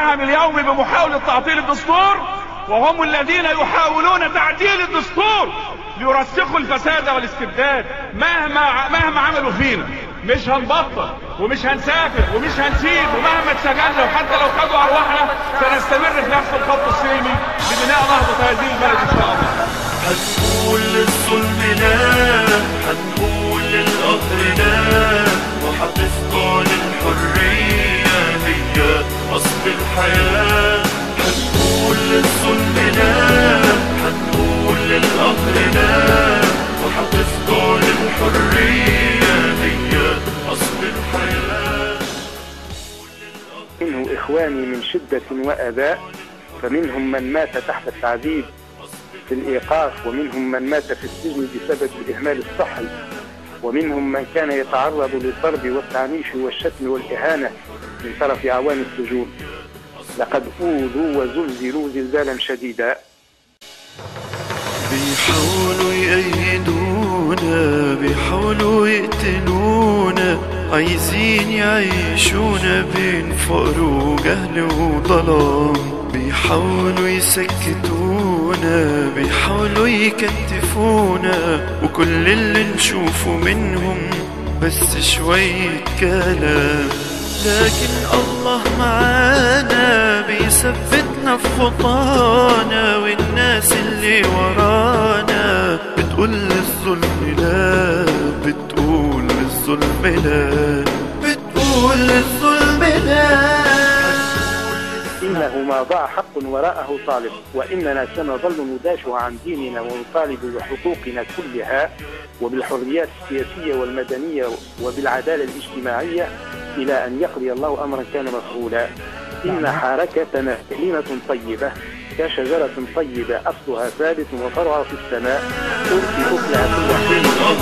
المتهم اليوم بمحاولة تعطيل الدستور وهم الذين يحاولون تعديل الدستور ليرسخوا الفساد والاستبداد مهما مهما عملوا فينا مش هنبطل ومش هنسافر ومش هنسيب ومهما اتسجلنا وحتى لو خدوا ارواحنا سنستمر في نفس الخط السلمي لبناء نهضة هذه البلد ان شاء الله هنقول للظلم لا هنقول للقهر لا وحتفضل الحرية هي أصل الحياة هنقول للظلم لا هنقول للقهر لا وحتفضل الحرية هي أصل الحياة منه إخواني من شدة وأذى فمنهم من مات تحت التعذيب في الإيقاف ومنهم من مات في السجن بسبب الإهمال الصحي ومنهم من كان يتعرض للضرب والتعنيف والشتم والإهانة من طرف أعوان السجون لقد أوذوا وزلزلوا زلزالا شديدا بيحاولوا يأيدونا بيحاولوا يقتلونا عايزين يعيشونا بين فقر وجهل وظلام بيحاولوا يسكتونا بيحاولوا يكتفونا وكل اللي نشوفه منهم بس شوية كلام لكن الله معانا بيثبتنا في خطانا والناس اللي ورانا بتقول للظلم لا بتقول للظلم لا بتقول للظلم لا إنه ما ضاع حق وراءه طالب وإننا سنظل ندافع عن ديننا ونطالب بحقوقنا كلها وبالحريات السياسية والمدنية وبالعدالة الاجتماعية إلى أن يقضي الله أمرا كان مفعولا إن حركتنا كلمة طيبة كشجرة طيبة أصلها ثابت وفرعها في السماء تؤتي أكلها كل حين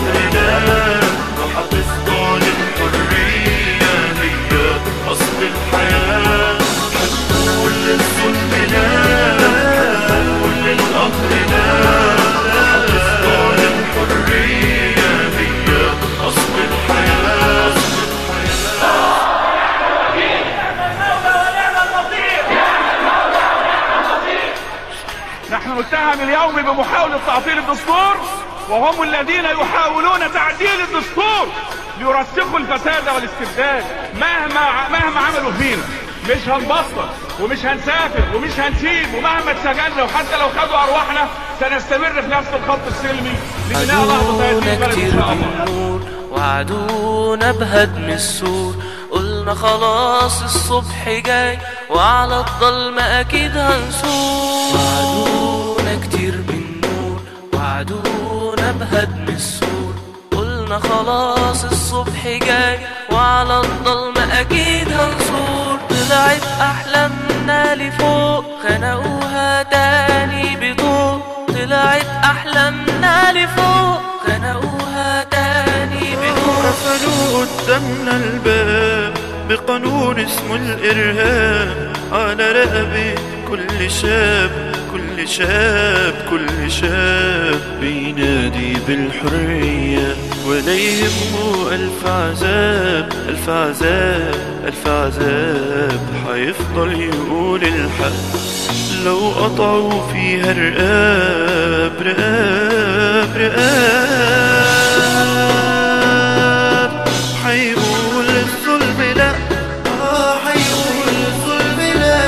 وحتفضل الحرية هي أصل الحياة هنقول للظلم لا هنقول للقهر لا وحتفضل الحرية هي أصل الحياة نحن نتهم اليوم بمحاولة تعطيل الدستور وهم الذين يحاولون تعديل الدستور ليرسخوا الفساد والاستبداد مهما مهما عملوا فينا مش هنبطل ومش هنسافر ومش هنسيب ومهما اتسجلنا وحتى لو خدوا ارواحنا سنستمر في نفس الخط السلمي لبناء نهضة هذه عدونا البلد ان كتير شاء الله بالنور وعدونا بهدم السور قلنا خلاص الصبح جاي وعلى الضلمة أكيد هنسور وعدونا كتير بالنور وعدونا بهدم السور قلنا خلاص الصبح جاي وعلى الضلمة أكيد هنسور طلعت أحلامنا لفوق خنقوها تاني بضوء طلعت أحلامنا لفوق خنقوها تاني بضوء قفلوا قدامنا الباب بقانون اسمه الإرهاب على رقبة كل شاب كل شاب كل شاب بينادي بالحرية ولا يهمه ألف عذاب ألف عذاب ألف عذاب حيفضل يقول الحق لو قطعوا فيها رقاب رقاب رقاب حيقول الظلم لا آه حيقول الظلم لا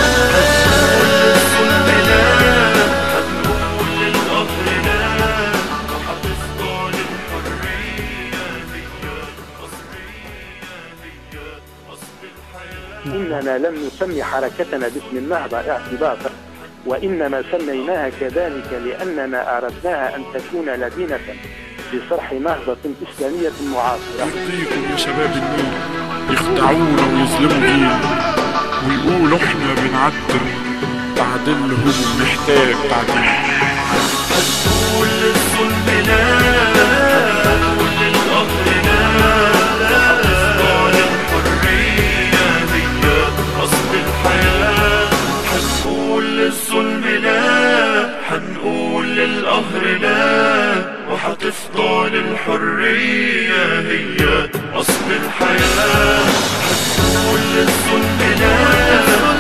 الظلم لا حنقول للقهر لا وحتفضل الحرية هي أصلية هي أصل الحياة إننا لم نسمي حركتنا باسم النهضة اعتباطا وإنما سميناها كذلك لأننا أردناها أن تكون لبنة لصرح نهضة إسلامية معاصرة يرضيكم يا شباب النيل يخدعونا ويظلموا جيل ويقولوا احنا بنعدل تعديلهم محتاج تعديل هنقول للظلم لا هنقول للقهر لا هتفضل الحرية هي أصل الحياة هنقول للظلم لا هنقول للقهر لا وحتفضل الحرية هي أصل الحياة هنقول للظلم لا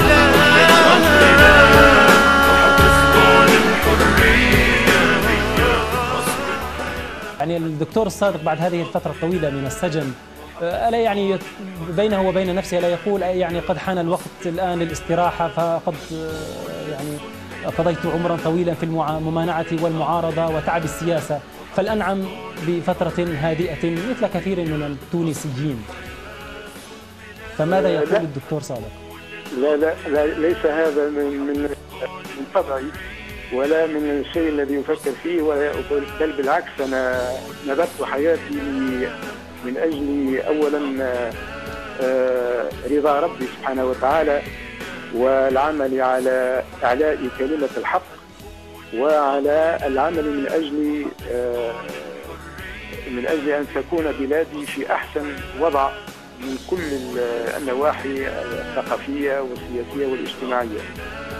وحتفضل الحرية هي مصر يعني الدكتور الصادق بعد هذه الفترة الطويلة من السجن آه، ألا يعني يت- بينه وبين نفسه ألا يقول آه، يعني قد حان الوقت الآن للاستراحة فقد آه، يعني قضيت عمرا طويلا في الممانعة والمعارضة وتعب السياسة فالأنعم بفترة هادئة مثل كثير من التونسيين فماذا آه، يقول لا. الدكتور صادق؟ لا لا, لا ليس هذا من من من طبعي ولا من الشيء الذي يفكر فيه ولا بل بالعكس انا نذرت حياتي ل- من اجل اولا آه، آه، رضا ربي سبحانه وتعالى والعمل على اعلاء كلمه الحق وعلى العمل من اجل آه، من اجل ان تكون بلادي في احسن وضع من كل ال- النواحي الثقافيه والسياسيه والاجتماعيه